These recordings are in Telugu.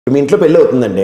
మీ ఇంట్లో పెళ్ళి అవుతుందండి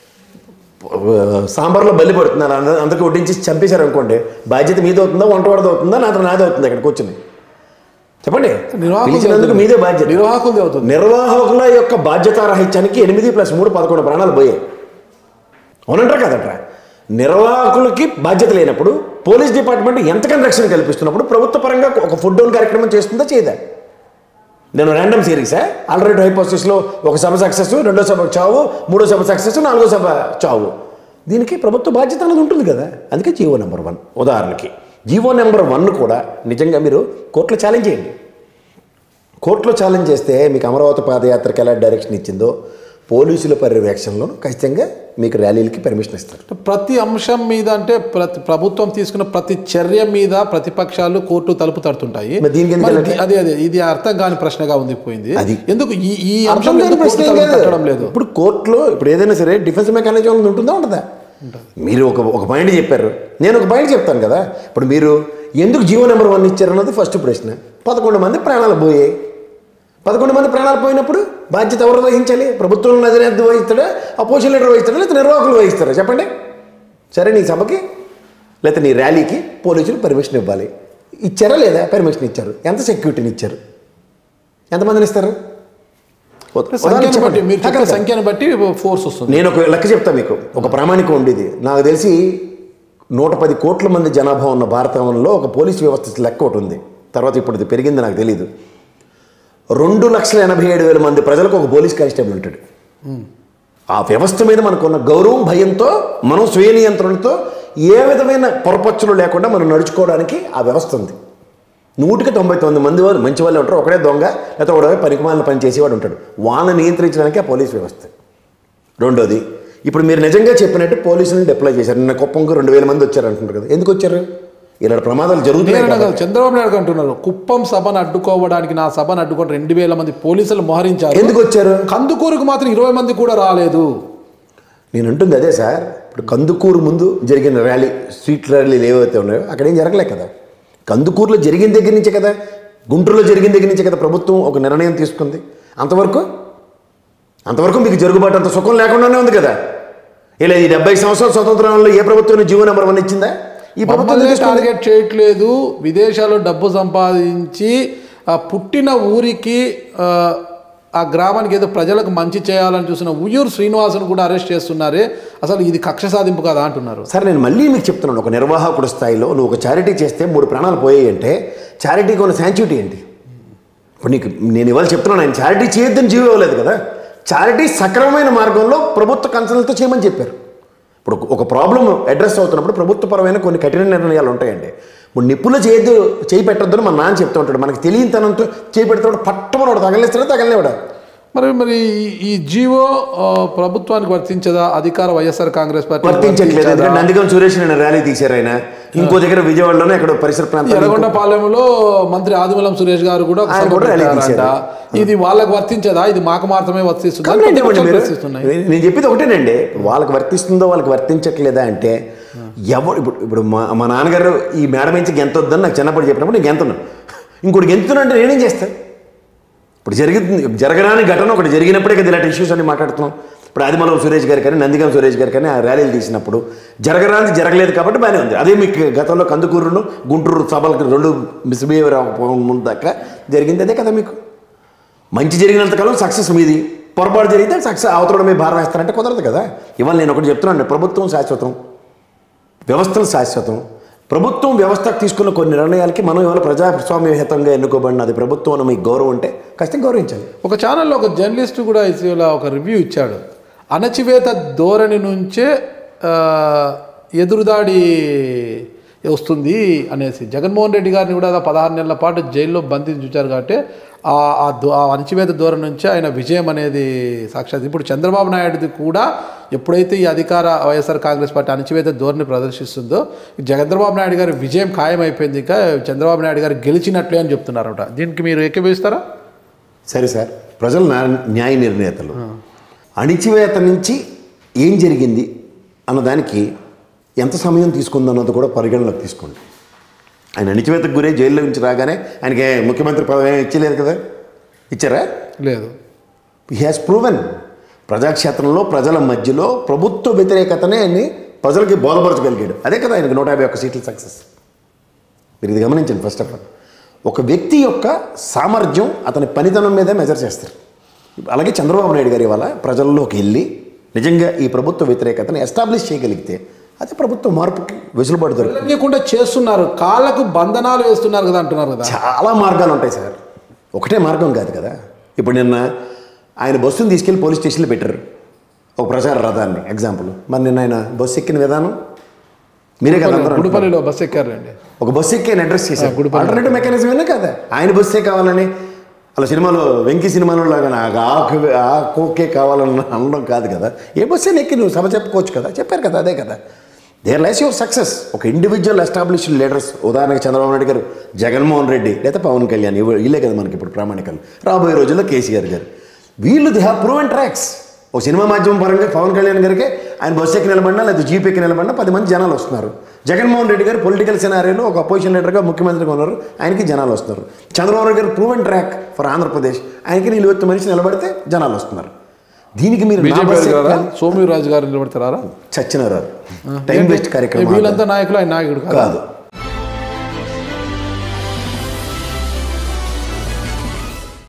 సాంబార్లో బల్లి పడుతున్నారు అంద- అందరికీ వడ్డించి చంపేశారు అనుకోండి బాధ్యత మీది అవుతుందా వంట వాడిది అవుతుందా నాతో నాది అవుతుంది ఇక్కడ కూర్చుని చెప్పండి నిర్వాహకులది పిలిచినందుకు అవుతుంది. మీదే బాధ్యత నిర్వాహకులది అవుతుంది. నిర్వాహకుల యొక్క బాధ్యతారాహిత్యానికి ఎనిమిది ప్లస్ మూడు పదకొండు ప్రాణాలు పోయాయి అవునంటారా కదట్రా నిర్వాహకులకి బాధ్యత లేనప్పుడు పోలీస్ డిపార్ట్మెంట్ ఎంతకన్నా రక్షణ కల్పిస్తున్నప్పుడు ప్రభుత్వ పరంగా ఒక ఫుడ్ డౌన్ కార్యక్రమం చేస్తుందా చేయదా నేను ర్యాండమ్ సిరీసా ఆల్రెడీ హైపోసిస్లో ఒక సభ సక్సెస్ రెండో సభ చావు మూడో సభ సక్సెస్ నాలుగో సభ చావు దీనికి ప్రభుత్వ బాధ్యత అనేది ఉంటుంది కదా అందుకే జీవో నెంబర్ వన్ ఉదాహరణకి జీవో నెంబర్ వన్ కూడా నిజంగా మీరు కోర్టులో ఛాలెంజ్ చేయండి కోర్టులో ఛాలెంజ్ చేస్తే మీకు అమరావతి పాదయాత్రకి ఎలా డైరెక్షన్ ఇచ్చిందో పోలీసుల పర్యవేక్షణలో ఖచ్చితంగా మీకు ర్యాలీలకి పర్మిషన్ ఇస్తారు ప్రతి అంశం మీద అంటే ప్రతి ప్రభుత్వం తీసుకున్న ప్రతి చర్య మీద ప్రతిపక్షాలు కోర్టు తలుపు తడుతుంటాయి మరి దీనికి ఎందుకు మరి వెళ్ళట్లే? ది- అదే అదే ఇది అర్థం కాని ప్రశ్నగా ఉంది పోయింది అది. ఎందుకు ఈ ఈ అర్థం అంశం కాని ఎందుకు ప్రశ్న కోర్టు ఏం తలుపు కాదు. తట్టడం లేదు ఇప్పుడు కోర్టులో ఇప్పుడు ఏదైనా సరే డిఫెన్స్ మెకానిజం అనేది ఉంటుందా ఉండదా మీరు ఒక ఒక పాయింట్ చెప్పారు నేను ఒక పాయింట్ చెప్తాను కదా ఇప్పుడు మీరు ఎందుకు జీవో నెంబర్ వన్ ఇచ్చారు అన్నది ఫస్ట్ ప్రశ్న పదకొండు మంది ప్రాణాలు పోయాయి పదకొండు మంది ప్రాణాలు పోయినప్పుడు బాధ్యత ఎవరు వహించాలి ప్రభుత్వం అధినేత వహిస్తాడా అపోజిషన్ లీడర్ వహిస్తాడా లేకపోతే నిర్వాహకులు వహిస్తారా చెప్పండి సరే నీ సభకి లేకపోతే నీ ర్యాలీకి పోలీసులు పర్మిషన్ ఇవ్వాలి ఇచ్చారా లేదా పర్మిషన్ ఇచ్చారు ఎంత సెక్యూరిటీని ఇచ్చారు ఎంతమందిని ఇస్తారు సంఖ్యను బట్టి చెప్పండి. మీరు చెప్పిన కాదు, కాదు. సంఖ్యను బట్టి ఫోర్స్ వస్తుంది నేను ఒక లెక్క చెప్తా మీకు ఒక ప్రామాణికం ఉండేది నాకు తెలిసి నూట పది కోట్ల మంది జనాభా ఉన్న భారతంలో ఒక పోలీస్ వ్యవస్థ లెక్క ఒకటి ఉంది తర్వాత ఇప్పుడు ఇది పెరిగింది నాకు తెలియదు రెండు లక్షల ఎనభై ఏడు వేల మంది ప్రజలకు ఒక పోలీస్ కానిస్టేబుల్ ఉంటాడు ఆ వ్యవస్థ మీద మనకున్న గౌరవం భయంతో మనం స్వీయ నియంత్రణతో ఏ విధమైన పొరపచ్చులు లేకుండా మనం నడుచుకోవడానికి ఆ వ్యవస్థ ఉంది నూటికి తొంభై తొమ్మిది మంది వాళ్ళు మంచి వాళ్ళు ఉంటారు ఒకడే దొంగ లేకపోతే ఒకడే పనికిమాలిన పని చేసేవాడు ఉంటాడు వాళ్ళని నియంత్రించడానికి ఆ పోలీస్ వ్యవస్థ రెండోది ఇప్పుడు మీరు నిజంగా చెప్పినట్టు పోలీసులను డిప్లాయ్ చేశారు నిన్న కుప్పంకు రెండు వేల మంది వచ్చారు అంటున్నారు కదా ఎందుకు వచ్చారు ఇలాంటి ప్రమాదాలు జరుగుతున్నాయి నేను కాబట్టి. కాదు, చంద్రబాబు నాయుడు అంటున్నారు కుప్పం సభను అడ్డుకోవడానికి నా సభను అడ్డుకొని రెండు వేల మంది పోలీసులు మోహరించారు ఎందుకు వచ్చారు కందుకూరుకు మాత్రం ఇరవై మంది కూడా రాలేదు నేను అంటుంది అదే సార్ ఇప్పుడు కందుకూరు ముందు జరిగిన ర్యాలీ స్ట్రీట్ ర్యాలీలు ఏవైతే ఉన్నాయో అక్కడ ఏం జరగలే కదా కందుకూరులో జరిగిన దగ్గర నుంచే కదా గుంటూరులో జరిగిన దగ్గర నుంచే కదా ప్రభుత్వం ఒక నిర్ణయం తీసుకుంది అంతవరకు అంతవరకు మీకు జరుగుబాటు అంత సుఖం లేకుండానే ఉంది కదా ఇలా ఈ డెబ్బై సంవత్సరాల స్వతంత్రంలో ఏ ప్రభుత్వం జీవో నెంబర్ వన్ ఇచ్చిందా ఈ ప్రభుత్వం మమ్మల్ని తీసుకుంది. టార్గెట్ చేయట్లేదు విదేశాల్లో డబ్బు సంపాదించి ఆ పుట్టిన ఊరికి ఆ, ఆ గ్రామానికి ఏదో ప్రజలకు మంచి చేయాలని చూసిన ఉయ్యూరు శ్రీనివాసును కూడా అరెస్ట్ చేస్తున్నారే అసలు ఇది కక్ష సాధింపు కదా అంటున్నారు సరే నేను మళ్ళీ మీకు చెప్తున్నాను ఒక నిర్వాహకుడు స్థాయిలో నువ్వు ఒక చారిటీ చేస్తే మూడు ప్రాణాలు పోయాయి అంటే చారిటీకి ఉన్న శాంచుటీ ఏంటి ఇప్పుడు నీకు నేను ఇవాళ చెప్తున్నాను ఆయన చారిటీ చేయొద్దని జీవో ఇవ్వలేదు కదా చారిటీ సక్రమమైన మార్గంలో ప్రభుత్వ కన్సల్తో చేయమని చెప్పారు ఇప్పుడు ఒక- ఒక ప్రాబ్లం అడ్రస్ అవుతున్నప్పుడు ప్రభుత్వపరమైన కొన్ని కఠిన నిర్ణయాలు ఉంటాయండి ఇప్పుడు నిప్పులు చేయొద్దు చేయి పెట్టొద్దని మన నాన్న చెప్తూ ఉంటాడు మనకి తెలియనితనంతో చేయి పెడుతున్నాడు పట్టమని తగలేస్తాడా తగలేవాడా మరి మరి ఈ- ఈ జీవో ఆ, ప్రభుత్వానికి వర్తించదా అధికార వైఎస్ఆర్ కాంగ్రెస్ పార్టీ వర్తించట్లేదు వర్తించదా? ఎందుకంటే నందిగం సురేష్ నేను ర్యాలీ తీశారు ఆయన ఇంకో దగ్గర విజయవాడలోనే ఎక్కడ పరిసర ప్రాంతాలు ఎర్రగొండపాలెంలో మంత్రి ఆదిమూలం సురేష్ గారు కూడా ఒక ఆయన సభ కూడా ర్యాలీ పెట్టారంట. ఇది వాళ్ళకి వర్తించదా ఇది మాకు మాత్రమే వర్తిస్తుందా కమిటీ ఇవ్వండి ప్రతిపక్షాలు మీరు. ప్రశ్నిస్తున్నాయి. నేను- నేను చెప్పేది ఒకటేనండి వాళ్ళకి వర్తిస్తుందో వాళ్ళకి వర్తించట్లేదా అంటే ఎవరు ఇప్పుడు ఇప్పుడు మా మా నాన్నగారు ఈ మేడ నుంచి గెంతొద్దని నాకు చిన్నప్పుడు చెప్పినప్పుడు నేను గెంతున్నాను ఇంకోటి గెంతున్నా అంటే నేనేం చేస్తాను ఇప్పుడు జరుగుతుంది జరగరాని ఘటన ఒకటి జరిగినప్పుడే కదా ఇలాంటి ఇష్యూస్ అన్ని మాట్లాడుతున్నాం ఇప్పుడు ఆదిమలం సురేష్ గారు కానీ నందిగం సురేష్ గారు కానీ ఆ ర్యాలీలు తీసినప్పుడు జరగరాని జరగలేదు కాబట్టి బాగానే ఉంది అదే మీకు గతంలో కందుకూరును గుంటూరు సభలకు రెండు మిస్బిహేవియర్ ముందు దాకా జరిగింది అదే కదా మీకు మంచి జరిగినంతకాలం సక్సెస్ మీది పొరపాటు జరిగితే సక్సెస్ అవతల మీద భారం వేస్తారంటే కుదరదు కదా ఇవాళ నేను ఒకటి చెప్తున్నాను ప్రభుత్వం శాశ్వతం వ్యవస్థలు శాశ్వతం ప్రభుత్వం వ్యవస్థకు తీసుకున్న కొన్ని నిర్ణయాలకి మనం ఇవాళ ప్రజాస్వామ్యహితంగా ఎన్నుకోబడిన అది ప్రభుత్వం అని మీకు గౌరవం ఉంటే ఖచ్చితంగా గౌరవించాలి ఒక ఛానల్లో ఒక జర్నలిస్ట్ కూడా ఇటీవల ఒక రివ్యూ ఇచ్చాడు అణచివేత ధోరణి నుంచే ఆ, ఎదురుదాడి వస్తుంది అనేసి జగన్మోహన్ రెడ్డి గారిని కూడా పదహారు నెలల పాటు జైల్లో బంధించి ఉంచారు కాబట్టి ఆ ఆ దో- ఆ అణచివేత ధోరణి నుంచే ఆయన విజయం అనేది సాక్షాత్ ఇప్పుడు చంద్రబాబు నాయుడుది కూడా ఎప్పుడైతే ఈ అధికార వైఎస్ఆర్ కాంగ్రెస్ పార్టీ అణచివేత ధోరణి ప్రదర్శిస్తుందో చంద్రబాబు నాయుడు గారి విజయం ఖాయమైపోయింది ఇంకా చంద్రబాబు నాయుడు గారు గెలిచినట్లే అని చెప్తున్నారట దీనికి మీరు ఏకీభవిస్తారా సరే సార్ ప్రజలు న్యా- న్యాయ నిర్ణేతలు అణిచివేత నుంచి ఏం జరిగింది అన్నదానికి ఎంత సమయం తీసుకుందన్నది కూడా పరిగణలోకి తీసుకోండి ఆయన అణిచివేతకు గురై జైల్లో నుంచి రాగానే ఆయనకి ముఖ్యమంత్రి పదవి ఏమీ ఇచ్చలేదు కదా ఇచ్చారా లేదు హీ హ్యాస్ ప్రూవెన్ ప్రజాక్షేత్రంలో ప్రజల మధ్యలో ప్రభుత్వ వ్యతిరేకతనే ఆయన్ని ప్రజలకి బోధపరచగలిగాడు అదే కదా ఆయనకి నూట యాభై ఒక్క సీట్ల సక్సెస్ మీరు ఇది గమనించండి ఫస్ట్ ఆఫ్ ఆల్ ఒక వ్యక్తి యొక్క సామర్థ్యం అతని పనితనం మీదే మెజర్ చేస్తారు అలాగే చంద్రబాబు నాయుడు గారి ఇవాళ ప్రజల్లోకి వెళ్ళి నిజంగా ఈ ప్రభుత్వ వ్యతిరేకతను ఎస్టాబ్లిష్ చేయగలిగితే అదే ప్రభుత్వ మార్పుకి వెసులుబాటు దొరుకుతుంది వెళ్ళనీయకుండా చేస్తున్నారు కాళ్ళకు బంధనాలు వేస్తున్నారు కదా అంటున్నారు కదా చాలా మార్గాలు ఉంటాయి సార్ ఒకటే మార్గం కాదు కదా ఇప్పుడు నిన్న ఆయన బస్సును తీసుకెళ్లి పోలీస్ స్టేషన్లో పెట్టారు ఒక ప్రచార రథాన్ని ఎగ్జాంపుల్ మరి నిన్న ఆయన బస్సు ఎక్కిన విధానం మీరే కదా అందరూ అంటున్నారు. గుడిపల్లిలో బస్ ఎక్కారండి ఒక బస్సు ఎక్కి ఆయన అడ్రస్ చేశారు గుడిపల్లి. ఆల్టర్నేటివ్ మెకానిజం అయినా కదా ఆయన బస్సే కావాలని అలా సినిమాలో వెంకీ సినిమాలో లాగా నాకు ఆ కు- ఆ కోకే కావాలని అనడం కాదు కదా ఏ బస్సు అయినా ఎక్కి నువ్వు సభ చెప్పుకోవచ్చు కదా చెప్పారు కదా అదే కదా దేర్ లైస్ యువర్ సక్సెస్ ఒక ఇండివిజువల్ ఎస్టాబ్లిష్డ్ లీడర్స్ ఉదాహరణకి చంద్రబాబు నాయుడు గారు జగన్మోహన్ రెడ్డి లేదా పవన్ కళ్యాణ్ ఇవి- వీళ్ళే కదా మనకి ఇప్పుడు ప్రామాణికలు రాబోయే రోజుల్లో కేసీఆర్ గారు వీళ్ళు ది హ్యావ్ ప్రూవెన్ ట్రాక్స్ ఒక సినిమా మాధ్యమం పరంగా పవన్ కళ్యాణ్ గారికి ఆయన బస్సు ఎక్కి నిలబడినా లేదా జీప్ ఎక్కి నిలబడినా పది మంది జనాలు వస్తున్నారు జగన్మోహన్ రెడ్డి గారు పొలిటికల్ సినారీలో ఒక అపోజిషన్ లీడర్గా ముఖ్యమంత్రిగా ఉన్నారు ఆయనకి జనాలు వస్తున్నారు చంద్రబాబు నాయుడు గారు ప్రూవెన్ ట్రాక్ ఫర్ ఆంధ్రప్రదేశ్ ఆయనకి నిలువెత్తు మనిషి నిలబడితే జనాలు వస్తున్నారు దీనికి మీరు నా బీజేపీ బస్సు గారా ఎక్కాలి. సోమ్యరాజు గారు నిలబడతారా చచ్చినారు టైం వేస్ట్ కార్యక్రమం వీళ్ళంతా నాయకులు ఆయన నాయకుడు కాదు కాదు